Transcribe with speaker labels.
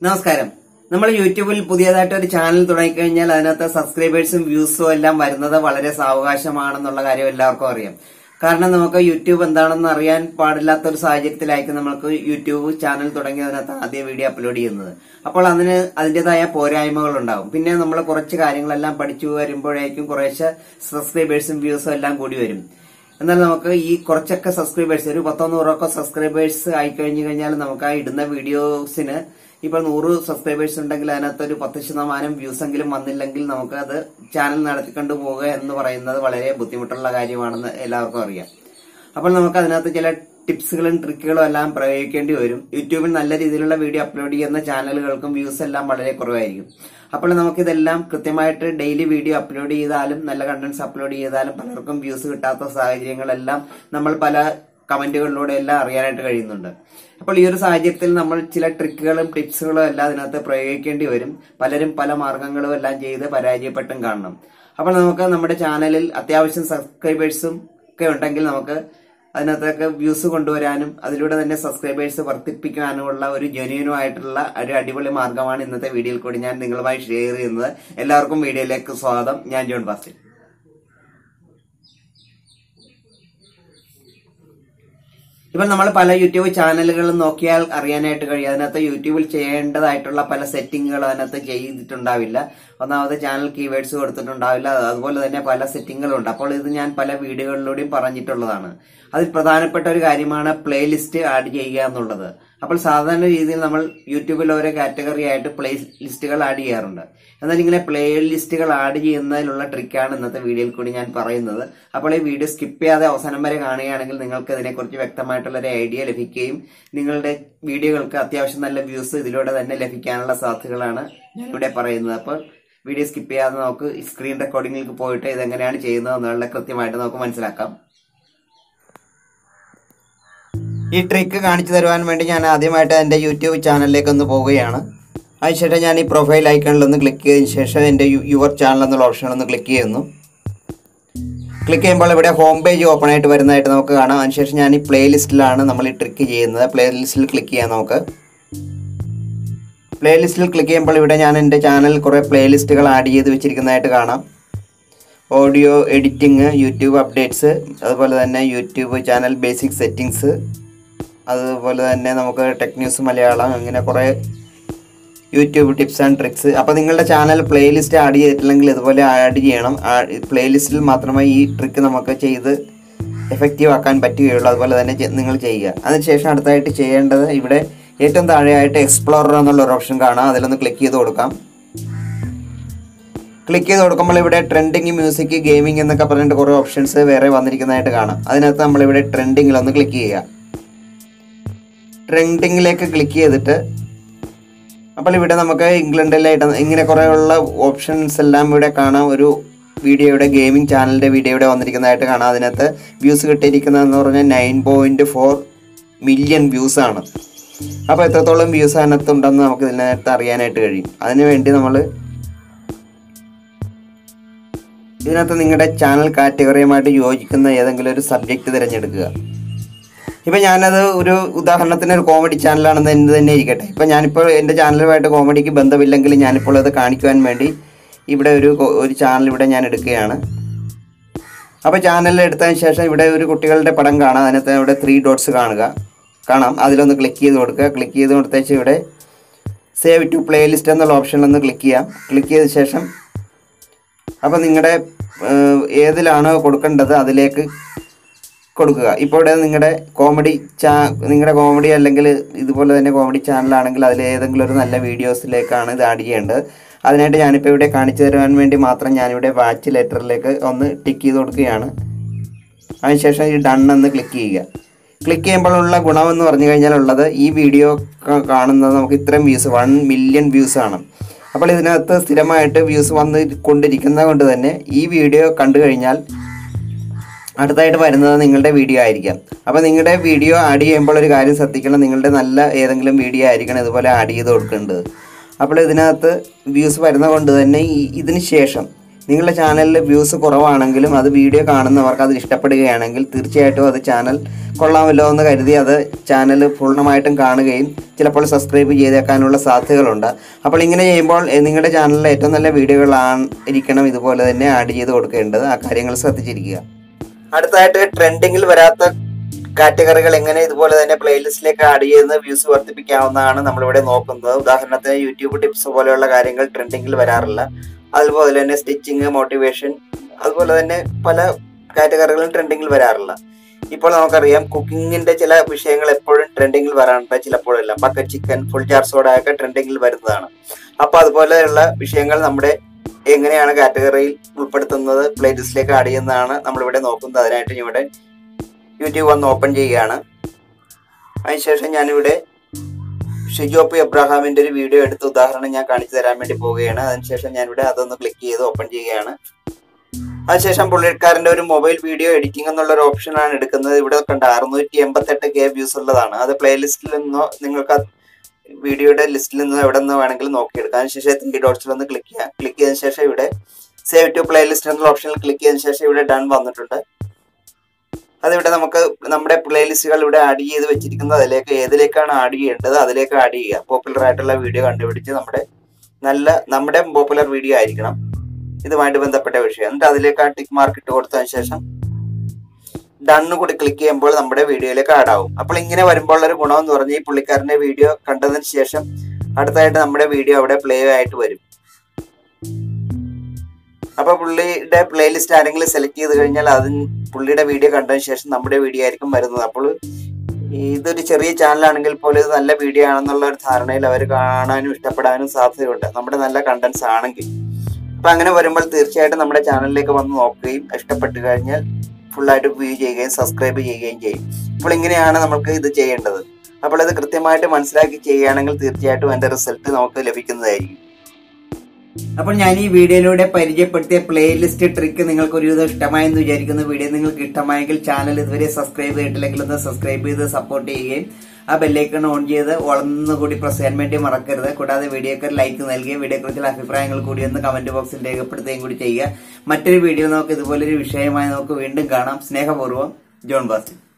Speaker 1: നമസ്കാരം നമ്മൾ യൂട്യൂബിൽ പുതിയതായിട്ട് ഒരു ചാനൽ തുടങ്ങിക്കഴിഞ്ഞാൽ അതിനകത്ത് സബ്സ്ക്രൈബേഴ്സും വ്യൂസും എല്ലാം വരുന്നത് വളരെ സാവകാശമാണെന്നുള്ള കാര്യം എല്ലാവർക്കും അറിയാം കാരണം നമുക്ക് യൂട്യൂബ് എന്താണെന്ന് അറിയാൻ പാടില്ലാത്ത ഒരു സാഹചര്യത്തിലായിരിക്കും നമുക്ക് യൂട്യൂബ് ചാനൽ തുടങ്ങി അതിനകത്ത് ആദ്യ വീഡിയോ അപ്ലോഡ് ചെയ്യുന്നത് അപ്പോൾ അതിന് അതിന്റേതായ പോരായ്മകൾ ഉണ്ടാവും പിന്നെ നമ്മൾ കുറച്ച് കാര്യങ്ങളെല്ലാം പഠിച്ചു വരുമ്പോഴേക്കും കുറേശ്ശെ സബ്സ്ക്രൈബേഴ്സും വ്യൂസും എല്ലാം കൂടി വരും എന്നാൽ നമുക്ക് ഈ കുറച്ചൊക്കെ സബ്സ്ക്രൈബേഴ്സ് ഒരു പത്തോ നൂറൊക്കെ സബ്സ്ക്രൈബേഴ്സ് ആയി കഴിഞ്ഞു കഴിഞ്ഞാൽ നമുക്ക് ആ ഇടുന്ന വീഡിയോസിന് ഇപ്പൊ നൂറ് സബ്സ്ക്രൈബേഴ്സ് ഉണ്ടെങ്കിൽ അതിനകത്ത് ഒരു പത്ത് ശതമാനം വ്യൂസ് എങ്കിലും വന്നില്ലെങ്കിൽ നമുക്ക് അത് ചാനൽ നടത്തിക്കൊണ്ട് പോവുക എന്ന് പറയുന്നത് വളരെ ബുദ്ധിമുട്ടുള്ള കാര്യമാണെന്ന് എല്ലാവർക്കും അറിയാം അപ്പോൾ നമുക്ക് അതിനകത്ത് ചില ടിപ്സുകളും ട്രിക്കുകളും എല്ലാം പ്രയോഗിക്കേണ്ടി വരും യൂട്യൂബിൽ നല്ല രീതിയിലുള്ള വീഡിയോ അപ്ലോഡ് ചെയ്യുന്ന ചാനലുകൾക്കും വ്യൂസ് എല്ലാം വളരെ കുറവായിരിക്കും അപ്പോൾ നമുക്കിതെല്ലാം കൃത്യമായിട്ട് ഡെയിലി വീഡിയോ അപ്ലോഡ് ചെയ്താലും നല്ല കണ്ടന്റ്സ് അപ്ലോഡ് ചെയ്താലും പലർക്കും വ്യൂസ് കിട്ടാത്ത സാഹചര്യങ്ങളെല്ലാം നമ്മൾ പല കമന്റുകളിലൂടെ എല്ലാം അറിയാനായിട്ട് കഴിയുന്നുണ്ട് അപ്പോൾ ഈ ഒരു സാഹചര്യത്തിൽ നമ്മൾ ചില ട്രിക്കുകളും ടിപ്സുകളും എല്ലാം അതിനകത്ത് പ്രയോഗിക്കേണ്ടി വരും പലരും പല മാർഗങ്ങളും എല്ലാം ചെയ്ത് പരാജയപ്പെട്ടും കാണണം അപ്പോൾ നമുക്ക് നമ്മുടെ ചാനലിൽ അത്യാവശ്യം സബ്സ്ക്രൈബേഴ്സും ഒക്കെ ഉണ്ടെങ്കിൽ നമുക്ക് അതിനകത്തൊക്കെ വ്യൂസ് കൊണ്ടുവരാനും അതിലൂടെ തന്നെ സബ്സ്ക്രൈബേഴ്സ് വർദ്ധിപ്പിക്കാനുമുള്ള ഒരു ജെന്യൂനും ആയിട്ടുള്ള ഒരു അടിപൊളി മാർഗമാണ് ഇന്നത്തെ വീഡിയോയിൽ കൂടി ഞാൻ നിങ്ങളുമായി ഷെയർ ചെയ്യുന്നത് എല്ലാവർക്കും വീഡിയോയിലേക്ക് സ്വാഗതം ഞാൻ ജോൺ ബാസ്റ്റിൻ ഇപ്പം നമ്മൾ പല യൂട്യൂബ് ചാനലുകളും നോക്കിയാൽ അറിയാനായിട്ട് കഴിയും അതിനകത്ത് യൂട്യൂബിൽ ചെയ്യേണ്ടതായിട്ടുള്ള പല സെറ്റിങ്ങുകൾ അതിനകത്ത് ചെയ്തിട്ടുണ്ടാവില്ല ഒന്നാമത് ചാനൽ കീവേഡ്സ് കൊടുത്തിട്ടുണ്ടാവില്ല അതുപോലെ തന്നെ പല സെറ്റിങ്ങുകളും ഉണ്ട് അപ്പോൾ ഇത് ഞാൻ പല വീഡിയോകളിലൂടെയും പറഞ്ഞിട്ടുള്ളതാണ് അതിൽ പ്രധാനപ്പെട്ട ഒരു കാര്യമാണ് പ്ലേലിസ്റ്റ് ആഡ് ചെയ്യുക എന്നുള്ളത് അപ്പോൾ സാധാരണ രീതിയിൽ നമ്മൾ യൂട്യൂബിൽ ഓരോ കാറ്റഗറി ആയിട്ട് പ്ലേ ലിസ്റ്റുകൾ ആഡ് ചെയ്യാറുണ്ട് എന്നാൽ ഇങ്ങനെ പ്ലേ ലിസ്റ്റുകൾ ആഡ് ചെയ്യുന്നതിനുള്ള ട്രിക്കാണ് ഇന്നത്തെ വീഡിയോയിൽ കൂടി ഞാൻ പറയുന്നത് അപ്പോൾ ഈ വീഡിയോ സ്കിപ്പ് ചെയ്യാതെ അവസാനം വരെ കാണുകയാണെങ്കിൽ നിങ്ങൾക്ക് ഇതിനെക്കുറിച്ച് വ്യക്തമായിട്ടുള്ള ഒരു ഐഡിയ ലഭിക്കുകയും നിങ്ങളുടെ വീഡിയോകൾക്ക് അത്യാവശ്യം നല്ല വ്യൂസ് ഇതിലൂടെ തന്നെ ലഭിക്കാനുള്ള സാധ്യതകളാണ് ഞാനിവിടെ പറയുന്നത് അപ്പോൾ വീഡിയോ സ്കിപ്പ് ചെയ്യാതെ നമുക്ക് സ്ക്രീൻ റെക്കോർഡിങ്ങിലേക്ക് പോയിട്ട് ഇതെങ്ങനെയാണ് ചെയ്യുന്നത് എന്നുള്ള കൃത്യമായിട്ട് നമുക്ക് മനസ്സിലാക്കാം ഈ ട്രിക്ക് കാണിച്ചു തരുവാൻ വേണ്ടി ഞാൻ ആദ്യമായിട്ട് എൻ്റെ യൂട്യൂബ് ചാനലിലേക്ക് ഒന്ന് പോവുകയാണ് അതിനുശേഷം ഞാൻ ഈ പ്രൊഫൈൽ ഐക്കണിൽ ഒന്ന് ക്ലിക്ക് ചെയ്തതിന് ശേഷം എൻ്റെ യുവർ ചാനൽ എന്നുള്ള ഓപ്ഷൻ ഒന്ന് ക്ലിക്ക് ചെയ്യുന്നു ക്ലിക്ക് ചെയ്യുമ്പോൾ ഇവിടെ ഹോം പേജ് ഓപ്പൺ ആയിട്ട് വരുന്നതായിട്ട് നമുക്ക് കാണാം അതിനുശേഷം ഞാൻ ഈ പ്ലേ ലിസ്റ്റിലാണ് നമ്മൾ ഈ ട്രിക്ക് ചെയ്യുന്നത് പ്ലേ ലിസ്റ്റിൽ ക്ലിക്ക് ചെയ്യാം നമുക്ക് പ്ലേ ലിസ്റ്റിൽ ക്ലിക്ക് ചെയ്യുമ്പോൾ ഇവിടെ ഞാൻ എൻ്റെ ചാനൽ കുറേ പ്ലേ ലിസ്റ്റുകൾ ആഡ് ചെയ്ത് വെച്ചിരിക്കുന്നതായിട്ട് കാണാം ഓഡിയോ എഡിറ്റിംഗ് യൂട്യൂബ് അപ്ഡേറ്റ്സ് അതുപോലെ തന്നെ യൂട്യൂബ് ചാനൽ ബേസിക് സെറ്റിങ്സ് അതുപോലെ തന്നെ നമുക്ക് ടെക് ന്യൂസ് മലയാളം അങ്ങനെ കുറേ യൂട്യൂബ് ടിപ്സ് ആൻഡ് ട്രിക്സ് അപ്പോൾ നിങ്ങളുടെ ചാനൽ പ്ലേലിസ്റ്റ് ആഡ് ചെയ്തിട്ടില്ലെങ്കിൽ ഇതുപോലെ ആഡ് ചെയ്യണം പ്ലേലിസ്റ്റിൽ മാത്രമേ ഈ ട്രിക്ക് നമുക്ക് ചെയ്ത് എഫക്റ്റീവ് ആക്കാൻ പറ്റുകയുള്ളൂ അതുപോലെ തന്നെ ചെ- നിങ്ങൾ ചെയ്യുക അതിനുശേഷം അടുത്തായിട്ട് ചെയ്യേണ്ടത് ഇവിടെ ഏറ്റവും താഴെയായിട്ട് എക്സ്പ്ലോറർ എന്നുള്ള ഒരു ഓപ്ഷൻ കാണാം അതിലൊന്ന് ക്ലിക്ക് ചെയ്ത് കൊടുക്കാം ക്ലിക്ക് ചെയ്ത് കൊടുക്കുമ്പോൾ ഇവിടെ ട്രെൻഡിങ് മ്യൂസിക് ഗെയിമിംഗ് എന്നൊക്കെ പറഞ്ഞിട്ട് കുറേ ഓപ്ഷൻസ് വേറെ വന്നിരിക്കുന്നതായിട്ട് കാണാം അതിനകത്ത് നമ്മളിവിടെ ട്രെൻഡിങ്ങിലൊന്ന് ക്ലിക്ക് ചെയ്യുക ട്രെൻഡിങ്ങിലേക്ക് ക്ലിക്ക് ചെയ്തിട്ട് അപ്പോൾ ഇവിടെ നമുക്ക് ഇംഗ്ലണ്ടിലായിട്ട് ഇങ്ങനെ കുറേയുള്ള ഓപ്ഷൻസ് എല്ലാം ഇവിടെ കാണാം ഒരു വീഡിയോയുടെ ഗെയിമിംഗ് ചാനലിൻ്റെ വീഡിയോയുടെ വന്നിരിക്കുന്നതായിട്ട് കാണാം അതിനകത്ത് വ്യൂസ് കിട്ടിയിരിക്കുന്നതെന്ന് പറഞ്ഞാൽ നയൻ പോയിൻറ്റ് ഫോർ മില്യൺ വ്യൂസാണ് അപ്പോൾ എത്രത്തോളം വ്യൂസ് അതിനകത്ത് ഉണ്ടെന്ന് നമുക്ക് ഇതിനകത്ത് അറിയാനായിട്ട് കഴിയും അതിന് വേണ്ടി നമ്മൾ ഇതിനകത്ത് നിങ്ങളുടെ ചാനൽ കാറ്റഗറിയുമായിട്ട് യോജിക്കുന്ന ഏതെങ്കിലും ഒരു സബ്ജക്റ്റ് തിരഞ്ഞെടുക്കുക ഇപ്പം ഞാനത് ഒരു ഉദാഹരണത്തിന് ഒരു കോമഡി ചാനലാണെന്ന് എന്ത് തന്നെ ഇരിക്കട്ടെ ഇപ്പം ഞാനിപ്പോൾ എൻ്റെ ചാനലുമായിട്ട് കോമഡിക്ക് ബന്ധമില്ലെങ്കിൽ ഞാനിപ്പോൾ അത് കാണിക്കുവാൻ വേണ്ടി ഇവിടെ ഒരു കൊ- ഒരു ചാനൽ ഇവിടെ ഞാൻ എടുക്കുകയാണ് അപ്പോൾ ചാനൽ എടുത്തതിന് ശേഷം ഇവിടെ ഒരു കുട്ടികളുടെ പടം കാണാം അതിനകത്ത് ഇവിടെ ത്രീ ഡോട്ട്സ് കാണുക കാണാം അതിലൊന്ന് ക്ലിക്ക് ചെയ്ത് കൊടുക്കുക ക്ലിക്ക് ചെയ്ത് കൊടുത്തേച്ച് ഇവിടെ സേവ് ടു പ്ലേലിസ്റ്റ് എന്നുള്ള ഓപ്ഷനിലൊന്ന് ക്ലിക്ക് ചെയ്യാം ക്ലിക്ക് ചെയ്ത ശേഷം അപ്പോൾ നിങ്ങളുടെ ഏതിലാണോ കൊടുക്കേണ്ടത് അതിലേക്ക് കൊടുക്കുക ഇപ്പോൾ ഇവിടെ നിങ്ങളുടെ കോമഡി ചാ നിങ്ങളുടെ കോമഡി അല്ലെങ്കിൽ ഇതുപോലെ തന്നെ കോമഡി ചാനലാണെങ്കിൽ അതിൽ ഏതെങ്കിലും ഒരു നല്ല വീഡിയോസിലേക്കാണ് ഇത് ആഡ് ചെയ്യേണ്ടത് അതിനായിട്ട് ഞാനിപ്പോൾ ഇവിടെ കാണിച്ചു തരുവാൻ വേണ്ടി മാത്രം ഞാനിവിടെ വാച്ച് ലെറ്ററിലേക്ക് ഒന്ന് ടിക്ക് ചെയ്ത് കൊടുക്കുകയാണ് അതിനുശേഷം ഈ ഡൺ എന്ന് ക്ലിക്ക് ചെയ്യുക ക്ലിക്ക് ചെയ്യുമ്പോഴുള്ള ഗുണമെന്ന് പറഞ്ഞു കഴിഞ്ഞാൽ ഉള്ളത് ഈ വീഡിയോ ക- കാണുന്നത് നമുക്ക് ഇത്രയും വ്യൂസ് വൺ മില്യൺ വ്യൂസ് ആണ് അപ്പോൾ ഇതിനകത്ത് സ്ഥിരമായിട്ട് വ്യൂസ് വന്ന് കൊണ്ടിരിക്കുന്നത് കൊണ്ട് തന്നെ ഈ വീഡിയോ കണ്ടു കഴിഞ്ഞാൽ അടുത്തായിട്ട് വരുന്നത് നിങ്ങളുടെ വീഡിയോ ആയിരിക്കാം അപ്പോൾ നിങ്ങളുടെ വീഡിയോ ആഡ് ചെയ്യുമ്പോൾ ഒരു കാര്യം ശ്രദ്ധിക്കണം നിങ്ങളുടെ നല്ല ഏതെങ്കിലും വീഡിയോ ആയിരിക്കണം ഇതുപോലെ ആഡ് ചെയ്ത് കൊടുക്കേണ്ടത് അപ്പോൾ ഇതിനകത്ത് വ്യൂസ് വരുന്നത് കൊണ്ട് തന്നെ ഈ ഇതിന് ശേഷം നിങ്ങളുടെ ചാനലിൽ വ്യൂസ് കുറവാണെങ്കിലും അത് വീഡിയോ കാണുന്നവർക്ക് അത് ഇഷ്ടപ്പെടുകയാണെങ്കിൽ തീർച്ചയായിട്ടും അത് ചാനൽ കൊള്ളാമല്ലോ എന്ന് കരുതി അത് ചാനൽ പൂർണ്ണമായിട്ടും കാണുകയും ചിലപ്പോൾ സബ്സ്ക്രൈബ് ചെയ്തേക്കാനുള്ള സാധ്യതകളുണ്ട് അപ്പോൾ ഇങ്ങനെ ചെയ്യുമ്പോൾ എ, നിങ്ങളുടെ ചാനലിലെ ഏറ്റവും നല്ല വീഡിയോകളാണ് ഇരിക്കണം ഇതുപോലെ തന്നെ ആഡ് ചെയ്ത് കൊടുക്കേണ്ടത് ആ കാര്യങ്ങൾ ശ്രദ്ധിച്ചിരിക്കുക അടുത്തതായിട്ട് ട്രെൻഡിങ്ങിൽ വരാത്ത കാറ്റഗറികൾ എങ്ങനെ ഇതുപോലെ തന്നെ പ്ലേലിസ്റ്റിലേക്ക് ആഡ് ചെയ്യുന്ന വ്യൂസ് വർദ്ധിപ്പിക്കാവുന്നതാണ് നമ്മളിവിടെ നോക്കുന്നത് ഉദാഹരണത്തിന് യൂട്യൂബ് ടിപ്സ് പോലെയുള്ള കാര്യങ്ങൾ ട്രെൻഡിങ്ങിൽ വരാറില്ല അതുപോലെ തന്നെ സ്റ്റിച്ചിങ് മോട്ടിവേഷൻ അതുപോലെ തന്നെ പല കാറ്റഗറികളും ട്രെൻഡിങ്ങിൽ വരാറില്ല ഇപ്പോൾ നമുക്കറിയാം കുക്കിങ്ങിന്റെ ചില വിഷയങ്ങൾ എപ്പോഴും ട്രെൻഡിങ്ങിൽ വരാറുണ്ട് ചിലപ്പോഴെല്ലാം bucket chicken fuljar soda ഒക്കെ ട്രെൻഡിങ്ങിൽ വരുന്നതാണ് അപ്പൊ അതുപോലെയുള്ള വിഷയങ്ങൾ നമ്മുടെ എങ്ങനെയാണ് കാറ്റഗറിയിൽ ഉൾപ്പെടുത്തുന്നത് പ്ലേലിസ്റ്റിലേക്ക് ആഡ് ചെയ്യുന്നതാണ് നമ്മളിവിടെ നോക്കുന്നത് അതിനായിട്ട് ഞാൻ ഇവിടെ യൂട്യൂബ് ഒന്ന് ഓപ്പൺ ചെയ്യുകയാണ് അതിനുശേഷം ഞാനിവിടെ ഷിജോപ്പി എബ്രഹാമിന്റെ ഒരു വീഡിയോ എടുത്ത ഉദാഹരണം ഞാൻ കാണിച്ചു തരാൻ വേണ്ടി പോവുകയാണ് അതിനുശേഷം ഞാനിവിടെ അതൊന്ന് ക്ലിക്ക് ചെയ്ത് ഓപ്പൺ ചെയ്യുകയാണ് അതിനുശേഷം പുള്ളിക്കാരന്റെ ഒരു മൊബൈൽ വീഡിയോ എഡിറ്റിംഗ് എന്നുള്ള ഒരു ഓപ്ഷനാണ് എടുക്കുന്നത് ഇവിടെ കണ്ട അറുന്നൂറ്റി എൺപത്തെട്ട് കെ വ്യൂസ് ഉള്ളതാണ് അത് പ്ലേലിസ്റ്റിൽ നിന്നോ നിങ്ങൾക്ക് ആ വീഡിയോയുടെ ലിസ്റ്റിൽ നിന്നോ എവിടെ നിന്ന് വേണമെങ്കിലും നോക്കിയെടുക്കാം അതിനുശേഷം ത്രീ ഡോട്ട്സിൽ ഒന്ന് ക്ലിക്ക് ചെയ്യാം ക്ലിക്ക് ചെയ്തതിനു ശേഷം ഇവിടെ സേവ് ടു പ്ലേലിസ്റ്റ് എന്നുള്ള ഓപ്ഷനിൽ ക്ലിക്ക് ചെയ്തതിനു ശേഷം ഇവിടെ ഡൺ വന്നിട്ടുണ്ട് അതിവിടെ നമുക്ക് നമ്മുടെ പ്ലേലിസ്റ്റുകൾ ഇവിടെ ആഡ് ചെയ്ത് വെച്ചിരിക്കുന്നത് അതിലേക്ക് ഏതിലേക്കാണ് ആഡ് ചെയ്യേണ്ടത് അതിലേക്ക് ആഡ് ചെയ്യുക പോപ്പുലർ ആയിട്ടുള്ള വീഡിയോ കണ്ടുപിടിച്ച് നമ്മുടെ നല്ല നമ്മുടെ പോപ്പുലർ വീഡിയോ ആയിരിക്കണം ഇതുമായിട്ട് ബന്ധപ്പെട്ട വിഷയം എന്നിട്ട് അതിലേക്ക് ആ ടിക്ക് മാർക്ക് ഇട്ട് കൊടുത്തതിന് ശേഷം ഡണ്ണ് കൂടി ക്ലിക്ക് ചെയ്യുമ്പോൾ നമ്മുടെ വീഡിയോയിലേക്ക് ആഡ് ആവും അപ്പോൾ ഇങ്ങനെ വരുമ്പോൾ ഒരു ഗുണം എന്ന് പറഞ്ഞാൽ ഈ പുള്ളിക്കാരന്റെ വീഡിയോ കണ്ടതിന് ശേഷം അടുത്തായിട്ട് നമ്മുടെ വീഡിയോ അവിടെ പ്ലേ ആയിട്ട് വരും അപ്പൊ പുള്ളിയുടെ പ്ലേലിസ്റ്റ് ആരെങ്കിലും സെലക്ട് ചെയ്ത് കഴിഞ്ഞാൽ അതിന് പുള്ളിയുടെ വീഡിയോ കണ്ടതിന് ശേഷം നമ്മുടെ വീഡിയോ ആയിരിക്കും വരുന്നത് അപ്പോൾ ഇതൊരു ചെറിയ ചാനലാണെങ്കിൽ പോലും ഇത് നല്ല വീഡിയോ ആണെന്നുള്ള ഒരു ധാരണയിൽ അവർ കാണാനും ഇഷ്ടപ്പെടാനും സാധ്യതയുണ്ട് നമ്മുടെ നല്ല കണ്ടന്റ്സ് ആണെങ്കിൽ അപ്പൊ അങ്ങനെ വരുമ്പോൾ തീർച്ചയായിട്ടും നമ്മുടെ ചാനലിലേക്ക് വന്ന് നോക്കുകയും ഇഷ്ടപ്പെട്ട് കഴിഞ്ഞാൽ ഫുള്ളായിട്ട് വ്യൂ ചെയ്യുകയും സബ്സ്ക്രൈബ് ചെയ്യുകയും ചെയ്യും അപ്പോൾ ഇങ്ങനെയാണ് നമുക്ക് ഇത് ചെയ്യേണ്ടത് അപ്പോൾ ഇത് കൃത്യമായിട്ട് മനസ്സിലാക്കി ചെയ്യുകയാണെങ്കിൽ തീർച്ചയായിട്ടും അതിന്റെ റിസൾട്ട് നമുക്ക് ലഭിക്കുന്നതായിരിക്കും അപ്പോൾ ഞാൻ ഈ വീഡിയോയിലൂടെ പരിചയപ്പെടുത്തിയ പ്ലേലിസ്റ്റ് ട്രിക്ക് നിങ്ങൾക്ക് ഒരുവിധം ഇഷ്ടമായെന്ന് വിചാരിക്കുന്നു വീഡിയോ നിങ്ങൾക്ക് ഇഷ്ടമായെങ്കിൽ ചാനൽ ഇതുവരെ സബ്സ്ക്രൈബ് ചെയ്തിട്ടില്ലെങ്കിൽ ഒന്ന് സബ്സ്ക്രൈബ് ചെയ്ത് സപ്പോർട്ട് ചെയ്യുകയും ആ ബെല്ലൈക്കൺ ഓൺ ചെയ്ത് ഒളന്നുകൂടി പ്രസ് ചെയ്യാൻ വേണ്ടി മറക്കരുത് കൂടാതെ വീഡിയോക്ക് ലൈക്ക് നൽകുകയും വീഡിയോയെക്കുറിച്ചുള്ള അഭിപ്രായങ്ങൾ കൂടി ഒന്ന് കമന്റ് ബോക്സിൽ രേഖപ്പെടുത്തുകയും കൂടി ചെയ്യുക മറ്റൊരു വീഡിയോ നമുക്ക് ഇതുപോലൊരു വിഷയമായി നമുക്ക് വീണ്ടും കാണാം സ്നേഹപൂർവ്വം ജോൺ ബാസ്റ്റിൻ